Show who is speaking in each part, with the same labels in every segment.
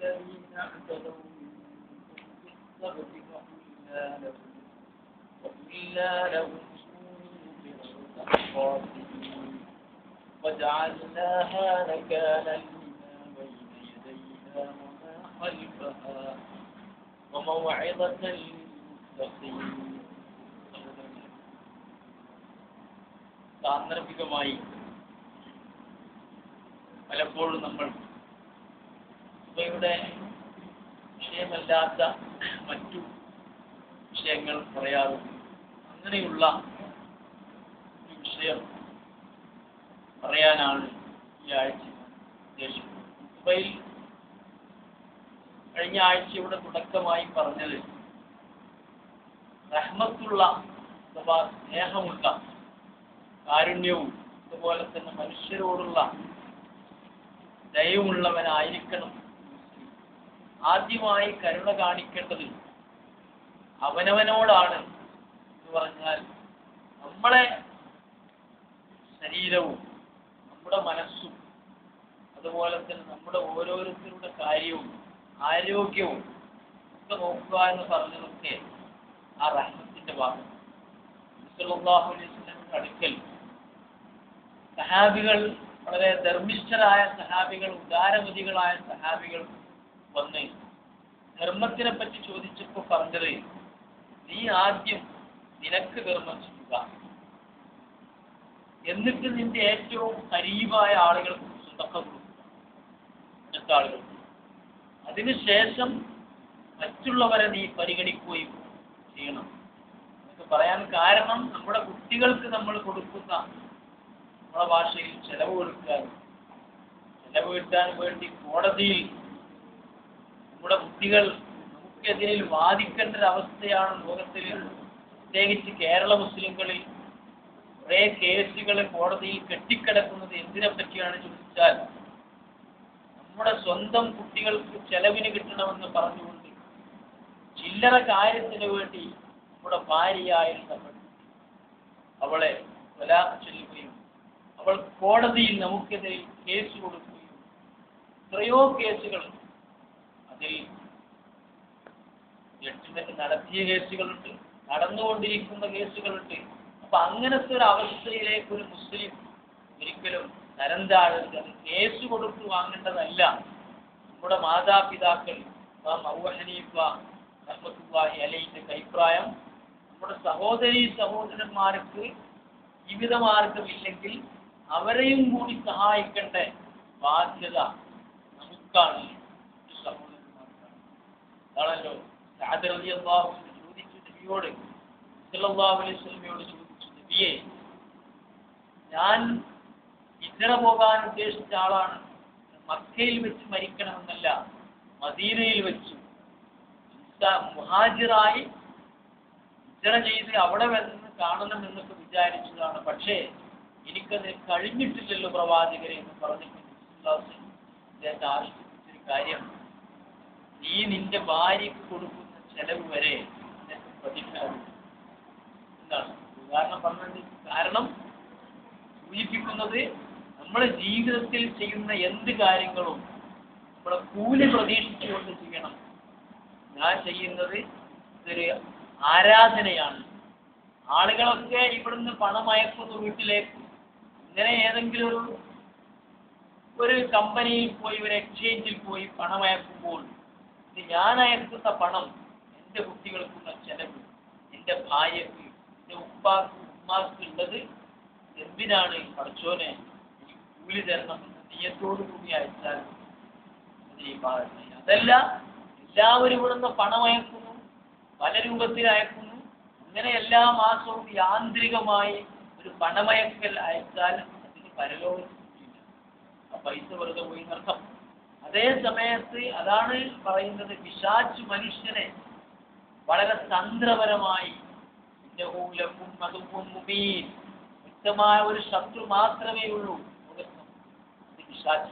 Speaker 1: الذين اعتدوا منكم في السبت فقلنا لهم وقلنا لهم كونوا قردة وجعلناها نكالا لما بين يديها وما خلفها وموعظة للمتقين സാന്ദർഭികമായി പലപ്പോഴും നമ്മൾ ഇവയുടെ വിഷയമല്ലാത്ത മറ്റു വിഷയങ്ങൾ പറയാറുണ്ട് അങ്ങനെയുള്ള ഒരു വിഷയം പറയാനാണ് ഈ ആഴ്ച ഉദ്ദേശിക്കുന്നത് മുംബൈയിൽ കഴിഞ്ഞ ആഴ്ചയുടെ തുടക്കമായി പറഞ്ഞത് റഹ്മത്തുള്ള അഥവാ സ്നേഹമുള്ള കാരുണ്യവും അതുപോലെ തന്നെ മനുഷ്യരോടുള്ള ദയവുമുള്ളവനായിരിക്കണം മുസ്ലിം. ആദ്യമായി കരുണ കാണിക്കേണ്ടത് അവനവനോടാണ് എന്ന് പറഞ്ഞാൽ നമ്മളെ ശരീരവും നമ്മുടെ മനസ്സും അതുപോലെ തന്നെ നമ്മുടെ ഓരോരുത്തരുടെ കാര്യവും ആരോഗ്യവും ഒക്കെ നോക്കുക എന്ന് പറഞ്ഞതൊക്കെ ആ റഹ്മത്തിന്റെ ഭാഗം സല്ലല്ലാഹു അലൈഹി വസല്ലമയുടെ അടുക്കൽ സഹാബികൾ വളരെ ധർമ്മിഷ്ഠരായ സഹാബികൾ ഉദാരമതികളായ സഹാബികൾ വന്ന് ധർമ്മത്തിനെ പറ്റി ചോദിച്ചപ്പോൾ പറഞ്ഞത് നീ ആദ്യം നിനക്ക് ധർമ്മം ചെയ്യുക എന്നിട്ട് നിന്റെ ഏറ്റവും കരീബായ ആളുകൾക്ക് സ്വന്തക്ക കൊടുക്കുക അടുത്ത ആളുകൾക്ക് അതിനുശേഷം മറ്റുള്ളവരെ നീ പരിഗണിക്കുകയും ചെയ്യണം എന്നൊക്കെ പറയാൻ കാരണം നമ്മുടെ കുട്ടികൾക്ക് നമ്മൾ കൊടുക്കുന്ന നമ്മുടെ ഭാഷയിൽ ചെലവ് കൊടുക്കാൻ ചെലവ് കിട്ടാൻ വേണ്ടി കോടതിയിൽ നമ്മുടെ കുട്ടികൾ നമുക്കെതിരിൽ വാദിക്കേണ്ട ഒരു അവസ്ഥയാണ് ലോകത്തിൽ പ്രത്യേകിച്ച് കേരള മുസ്ലിങ്ങളിൽ കുറേ കേസുകൾ കോടതിയിൽ കെട്ടിക്കിടക്കുന്നത് എന്തിനെ പറ്റിയാണ് ചോദിച്ചാൽ നമ്മുടെ സ്വന്തം കുട്ടികൾക്ക് ചെലവിന് കിട്ടണമെന്ന് പറഞ്ഞുകൊണ്ട് ചില്ലറ കാര്യത്തിന് വേണ്ടി നമ്മുടെ ഭാര്യയായിരുന്ന പെൺകുട്ടി അവളെ വലാഖ് ചൊല്ലുകയും അവൾ കോടതിയിൽ നമുക്കെതിരെ കേസ് കൊടുക്കുകയും എത്രയോ കേസുകൾ അതിൽ ജഡ്ജ്മെന്റ് നടത്തിയ കേസുകളുണ്ട് നടന്നുകൊണ്ടിരിക്കുന്ന കേസുകളുണ്ട് അപ്പൊ അങ്ങനത്തെ ഒരു അവസ്ഥയിലേക്ക് ഒരു മുസ്ലിം ഒരിക്കലും തരം താഴരുത് അത് കേസ് കൊടുത്ത് വാങ്ങേണ്ടതല്ല നമ്മുടെ മാതാപിതാക്കൾ ഇമാം അബൂ ഹനീഫ റഹ്മത്തുള്ളാഹി അലൈഹിന്റെ അഭിപ്രായം നമ്മുടെ സഹോദരി സഹോദരന്മാർക്ക് ജീവിതമാർഗമില്ലെങ്കിൽ അവരെയും കൂടി സഹായിക്കേണ്ട ബാധ്യത നമുക്കാണ് ഒരു സഹോദരന്മാർക്കാണ് അതാണല്ലോ സഅദ് റളിയല്ലാഹു അൻഹു ചോദിച്ചു നബിയോട് സല്ലല്ലാഹു അലൈഹി വസല്ലമയോട് ചോദിച്ചു നബിയെ ഞാൻ ഇതര പോകാൻ ഉദ്ദേശിച്ച ആളാണ് മക്കയിൽ വെച്ച് മരിക്കണമെന്നല്ല മദീനയിൽ വെച്ചു ഇൻസാ- മുഹാജിറായി ഇതര ചെയ്ത് അവിടെ വന്ന് കാണണം എന്നൊക്കെ വിചാരിച്ചതാണ് പക്ഷേ എനിക്കത് കഴിഞ്ഞിട്ടില്ലല്ലോ പ്രവാചകരെ എന്ന് പറഞ്ഞിട്ട് വിശ്വാസം ഇദ്ദേഹത്തെ ആവശ്യപ്പെട്ടൊരു കാര്യം നീ നിന്റെ ഭാര്യയ്ക്ക് കൊടുക്കുന്ന ചെലവ് വരെ നിനക്ക് പ്രതിഫലം എന്താണ് ഉദാഹരണം പറഞ്ഞത് കാരണം സൂചിപ്പിക്കുന്നത് നമ്മുടെ ജീവിതത്തിൽ ചെയ്യുന്ന എന്ത് കാര്യങ്ങളും നമ്മളെ കൂലി പ്രതീക്ഷിച്ചുകൊണ്ട് ചെയ്യണം ഞാൻ ചെയ്യുന്നത് ഇതൊരു ആരാധനയാണ് ആളുകളൊക്കെ ഇവിടുന്ന് പണം അയക്കുന്നു വീട്ടിലേക്ക് ഇങ്ങനെ ഏതെങ്കിലും ഒരു ഒരു കമ്പനിയിൽ പോയി ഒരു എക്സ്ചേഞ്ചിൽ പോയി പണം അയക്കുമ്പോൾ ഇത് ഞാൻ അയക്കുന്ന പണം എൻ്റെ കുട്ടികൾക്കുള്ള ചെലവ് എൻ്റെ ഭാര്യക്ക് എൻ്റെ ഉപ്പാക്ക് ഉമ്മാക്ക് ഉള്ളത് എന്തിനാണ് പഠിച്ചോനെ എനിക്ക് കൂലി തരണം എന്ന നീയത്തോടു കൂടി അയച്ചാൽ അത് ഈ പാടില്ല അതല്ല എല്ലാവരും ഇവിടുന്ന് പണം അയക്കുന്നു പല രൂപത്തിൽ അയക്കുന്നു അങ്ങനെ എല്ലാ മാസവും യാന്ത്രികമായി ഒരു പണമയക്കൽ അയച്ചാൽ അതിന് പരലോകത്തില്ല ആ പൈസ വെറുതെ പോയി നഷ്ടം അതേ സമയത്ത് അതാണ് പറയുന്നത് പിശാച്ച് മനുഷ്യനെ വളരെ തന്ത്രപരമായി ഇന്നഹു ലക്കും അദുവ്വുൻ മുബീൻ. വ്യക്തമായ ഒരു ശത്രു മാത്രമേ ഉള്ളൂ ലോകത്ത്. അത് പിശാച്ച്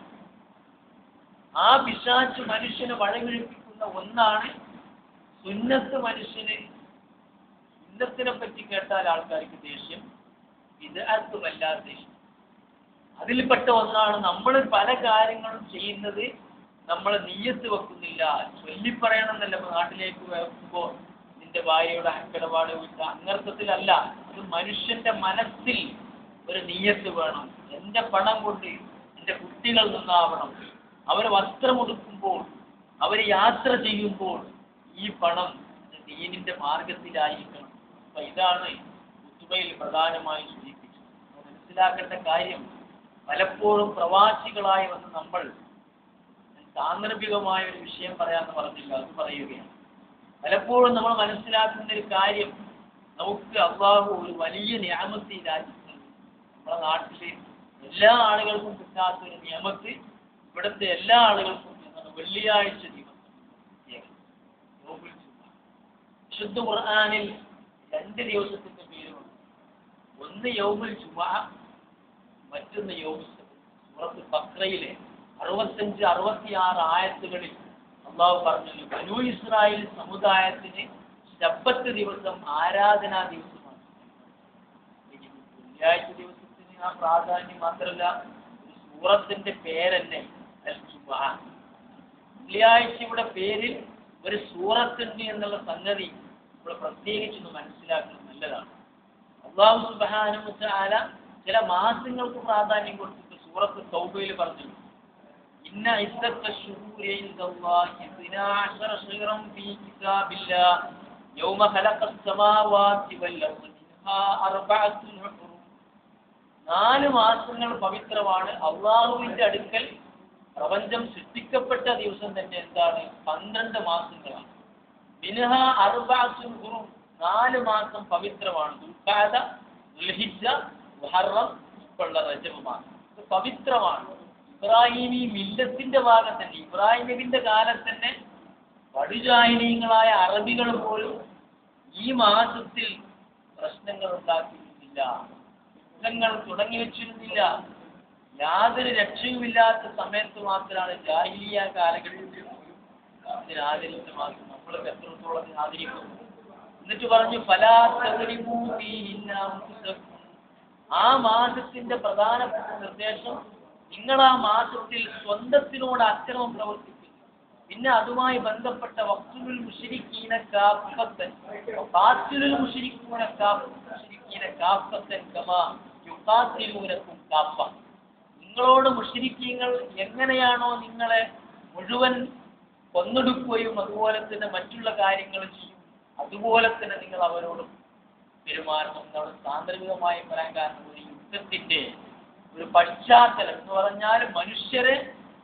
Speaker 1: ആ പിശാച്ച് മനുഷ്യനെ വഴവിഴിപ്പിക്കുന്ന ഒന്നാണ് സുന്നത്ത് മനുഷ്യന് സുന്നത്തിനെ പറ്റി കേട്ടാൽ ആൾക്കാർക്ക് ദേഷ്യം ഇത് അർത്ഥമല്ല ദേഷ്യം അതിൽപ്പെട്ട ഒന്നാണ് നമ്മൾ പല കാര്യങ്ങളും ചെയ്യുന്നത് നമ്മൾ നീയത്ത് വെക്കുന്നില്ല ചൊല്ലിപ്പറയണമെന്നല്ല ഇപ്പൊ നാട്ടിലേക്ക് വെക്കുമ്പോൾ നിന്റെ ഭാര്യയുടെ അക്കടപാട് വിട്ട അങ്ങർത്ഥത്തിലല്ല അത് മനുഷ്യന്റെ മനസ്സിൽ ഒരു നീയത്ത് വേണം എന്റെ പണം കൊണ്ട് എന്റെ കുട്ടികൾ നന്നാവണം അവർ വസ്ത്രമുടുക്കുമ്പോൾ അവർ യാത്ര ചെയ്യുമ്പോൾ ഈ പണം ദീനിന്റെ മാർഗത്തിലായിരിക്കണം അപ്പൊ ഇതാണ് കുത്തുബയിൽ പ്രധാനമായി സൂചിപ്പിച്ചത് നമ്മൾ മനസ്സിലാക്കേണ്ട കാര്യം പലപ്പോഴും പ്രവാസികളായി വന്ന് നമ്മൾ സാന്ദർഭികമായ ഒരു വിഷയം പറയാന്ന് പറഞ്ഞില്ല അത് പറയുകയാണ് പലപ്പോഴും നമ്മൾ മനസ്സിലാക്കുന്ന ഒരു കാര്യം നമുക്ക് അള്ളാഹു ഒരു വലിയ നിയമത്തെ ഈ രാജ്യത്ത് നമ്മുടെ നാട്ടിലെ എല്ലാ ആളുകൾക്കും കിട്ടാത്ത ഒരു നിയമത്ത് ഇവിടുത്തെ എല്ലാ ആളുകൾക്കും എന്നാണ് വെള്ളിയാഴ്ച ദിവസം പ്രത്യേകം. യൗമുൽ ജുമുഅ. വിശുദ്ധ ഖുർആനിൽ രണ്ട് ദിവസത്തിന്റെ പേരുണ്ട് ഒന്ന് യൗമുൽ ജുമുഅ മറ്റൊന്ന് യൗമുൽ സബത്. സൂറത്ത് ബക്രയിലെ അറുപത്തഞ്ച് അറുപത്തിയാറ് ആയത്തുകളിൽ അള്ളാഹു പറഞ്ഞു ബനു ഇസ്രായേൽ സമുദായത്തിന് ശബ്ബത്ത് ദിവസം ആരാധനാ ദിവസമാണ് ഇനി വെള്ളിയാഴ്ച ദിവസത്തിന് ആ പ്രാധാന്യം മാത്രമല്ല ഒരു സൂറത്തിന്റെ പേരെന്നെ അൽ ജുമുഅ. വെള്ളിയാഴ്ചയുടെ പേരിൽ ഒരു സൂറത്തുണ്ട് എന്നുള്ള സംഗതി നമ്മൾ പ്രത്യേകിച്ചൊന്ന് മനസ്സിലാക്കുന്നത് നല്ലതാണ് അള്ളാഹു സുബ്ഹാനഹു വതആല ചില മാസങ്ങൾക്ക് പ്രാധാന്യം കൊടുത്തിട്ട് സൂറത്ത് തൗബയിൽ പറഞ്ഞു ഇന്ന ഇസ്സത്ത ശുഹൂരി ഇൻദല്ലാഹി ഇസ്നാ അശറ ശഹ്റൻ ഫീ കിതാബില്ലാഹ് യൗമ ഖലഖസ് സമാവാതി വൽ അർദ് മിൻഹാ അർബഅത്തുൻ ഹുറും നാല് മാസങ്ങൾ പവിത്രമാണ് അള്ളാഹുവിന്റെ അടുക്കൽ പ്രപഞ്ചം സൃഷ്ടിക്കപ്പെട്ട ദിവസം തന്നെ എന്താണ് പന്ത്രണ്ട് മാസങ്ങളാണ് മിൻഹ അർബഅത്തുൻ ഹുറും നാല് മാസം പവിത്രമാണ് ദുൽഖഅദ ദുൽഹിജ്ജ മുഹറം ഇപ്പോഴുള്ള റജബ് മാസം ഇത് പവിത്രമാണ് ഇബ്രാഹിമി മില്ലത്തിന്റെ ഭാഗം തന്നെ ഇബ്രാഹിം നബിന്റെ കാലത്ത് തന്നെ പടുജാഹിനീയങ്ങളായ അറബികൾ പോലും ഈ മാസത്തിൽ പ്രശ്നങ്ങൾ ഉണ്ടാക്കിയിരുന്നില്ല യുദ്ധങ്ങൾ തുടങ്ങി വെച്ചിരുന്നില്ല യാതൊരു രക്ഷയുമില്ലാത്ത സമയത്ത് മാത്രമാണ് ജാഹിലിയ കാലഘട്ടത്തിൽ പോലും ഇതിന് ആദരിച്ച മാസം നമ്മളൊക്കെ എത്രത്തോളം ഇതിനെ ആദരിക്കുന്നു എന്നിട്ട് പറഞ്ഞു ഫലാ തഗ്രിമൂ ഫീഹിന്ന അൻഫുസക്കും. ആ മാസത്തിന്റെ പ്രധാനപ്പെട്ട നിർദ്ദേശം നിങ്ങൾ ആ മാസത്തിൽ സ്വന്തത്തിനോട് അക്രമം പ്രവർത്തിക്കുന്നു പിന്നെ അതുമായി ബന്ധപ്പെട്ട വക്തുൽ മുഷിരിക്കീന കാഫത്തൻ ഫാത്തിലുൽ മുഷിരിക്കൂന കാഫ് മുഷിരിക്കീന കാഫത്തൻ കമാ യുഖാത്തിലൂനക്കും കാഫ നിങ്ങളോട് മുഷിരിക്കീങ്ങൾ എങ്ങനെയാണോ നിങ്ങളെ മുഴുവൻ കൊന്നൊടുക്കുകയും അതുപോലെ തന്നെ മറ്റുള്ള കാര്യങ്ങൾ ചെയ്യും അതുപോലെ തന്നെ നിങ്ങൾ അവരോട് പെരുമാറണം എന്നാണ് സാന്ദർഭികമായി പറയാൻ കാരണം ഒരു യുദ്ധത്തിന്റെ ഒരു പശ്ചാത്തലം എന്ന് പറഞ്ഞാൽ മനുഷ്യരെ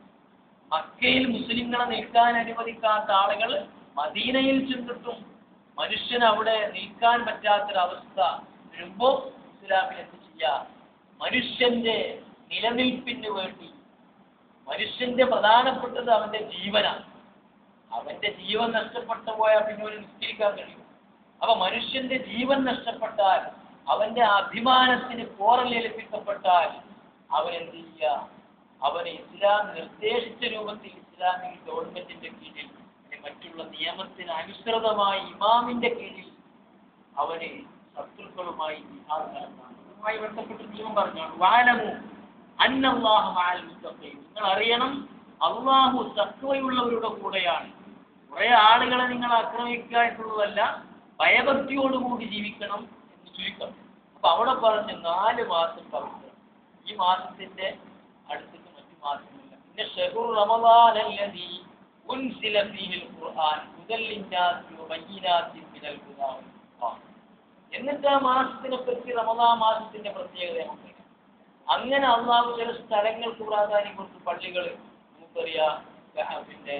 Speaker 1: മക്കയിൽ മുസ്ലിങ്ങളെ നിൽക്കാൻ അനുവദിക്കാത്ത ആളുകൾ മദീനയിൽ ചെന്നിട്ടും മനുഷ്യന് അവിടെ നിൽക്കാൻ പറ്റാത്തൊരവസ്ഥ വരുമ്പോൾ ഇസ്ലാമിൽ എന്ത് ചെയ്യാ മനുഷ്യന്റെ നിലനിൽപ്പിന് വേണ്ടി മനുഷ്യന്റെ പ്രധാനപ്പെട്ടത് അവന്റെ ജീവനാണ് അവന്റെ ജീവൻ നഷ്ടപ്പെട്ടു പോയാൽ പിന്നെ ഒരു നിസ്കരിക്കാൻ കഴിയും അപ്പൊ മനുഷ്യന്റെ ജീവൻ നഷ്ടപ്പെട്ടാൽ അവന്റെ അഭിമാനത്തിന് പോറലേൽപ്പിക്കപ്പെട്ടാൽ അവൻ എന്ത് ചെയ്യുക അവന് ഇസ്ലാം നിർദ്ദേശിച്ച രൂപത്തിൽ ഇസ്ലാമിക ഗവൺമെന്റിന്റെ കീഴിൽ അല്ലെങ്കിൽ മറ്റുള്ള നിയമത്തിന് അനുസൃതമായി ഇമാമിന്റെ കീഴിൽ അവന് ശത്രുക്കളുമായി ജിഹാദ് നടത്താം അതുമായി ബന്ധപ്പെട്ട് നിയമം പറഞ്ഞാണ് വാലമു അന്നല്ലാഹു മഅൽ മുത്തഖീൻ നിങ്ങൾ അറിയണം അള്ളാഹു തക്വയുള്ളവരുടെ കൂടെയാണ് കുറെ ആളുകളെ നിങ്ങൾ ആക്രമിക്കുക എന്നുള്ളതല്ല ഭയഭക്തിയോടുകൂടി ജീവിക്കണം എന്ന് ചുരുക്കം അപ്പൊ അവിടെ പറഞ്ഞ നാല് മാസം പവിത്രം ഈ മാസത്തിന്റെ അടുത്തിട്ട് മറ്റു മാസമില്ല പിന്നെ ഷഹുർ റമദാനല്ലദീ ഉൻസില ഫീഹിൽ ഖുർആൻ ഹുദൽ ലിന്നാസി വബയ്യിനാത്തിൻ മിനൽ ഹുദാ വൽ ഫുർഖാൻ. എന്നിട്ട് ആ മാസത്തിനെ പറ്റി റമദാൻ മാസത്തിന്റെ പ്രത്യേകത നമുക്കറിയാം അങ്ങനെ അള്ളാഹു ചില സ്ഥലങ്ങൾക്ക് പ്രാധാന്യം കൊടുത്തു പള്ളികൾ നമുക്കറിയാം കഅ- പിന്നെ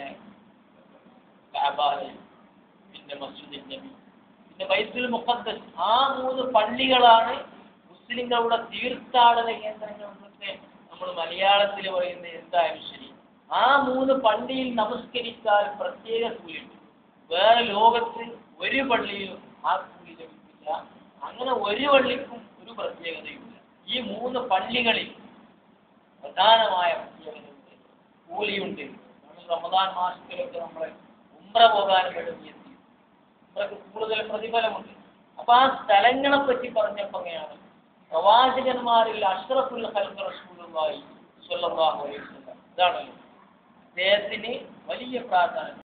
Speaker 1: കഅബാലയം പിന്നെ മസ്ജിദ് നബി പിന്നെ ബൈത്തുൽ മുഖദ്ദസ് ആ മൂന്ന് പള്ളികളാണ് മുസ്ലിങ്ങളുടെ തീർത്ഥാടന കേന്ദ്രങ്ങൾ എന്നൊക്കെ നമ്മൾ മലയാളത്തിൽ പറയുന്നത് എന്തായാലും ശരി ആ മൂന്ന് പള്ളിയിൽ നമസ്കരിച്ചാൽ പ്രത്യേക കൂലിയുണ്ട് വേറെ ലോകത്ത് ഒരു പള്ളിയിലും ആ കൂലി ലഭിക്കില്ല അങ്ങനെ ഒരു പള്ളിക്കും ഒരു പ്രത്യേകതയുമില്ല ഈ മൂന്ന് പള്ളികളിൽ പ്രധാനമായ പ്രത്യേകതയുണ്ട് കൂലിയുണ്ട് നമ്മൾ റമദാൻ മാസത്തിലൊക്കെ നമ്മളെ ഉംറ പോകാൻ വേണ്ടി എത്തി ഉംറക്ക് കൂടുതൽ പ്രതിഫലമുണ്ട് അപ്പൊ ആ സ്ഥലങ്ങളെ പറ്റി പറഞ്ഞപ്പോ എങ്ങനെയാണ് പ്രവാചകന്മാരിൽ അഷ്റഫുൽ ഖൽഖ് റസൂലുള്ളാഹി സ്വല്ലല്ലാഹു അലൈഹി വസല്ലം ഇതാണല്ലോ അദ്ദേഹത്തിന് വലിയ പ്രാധാന്യം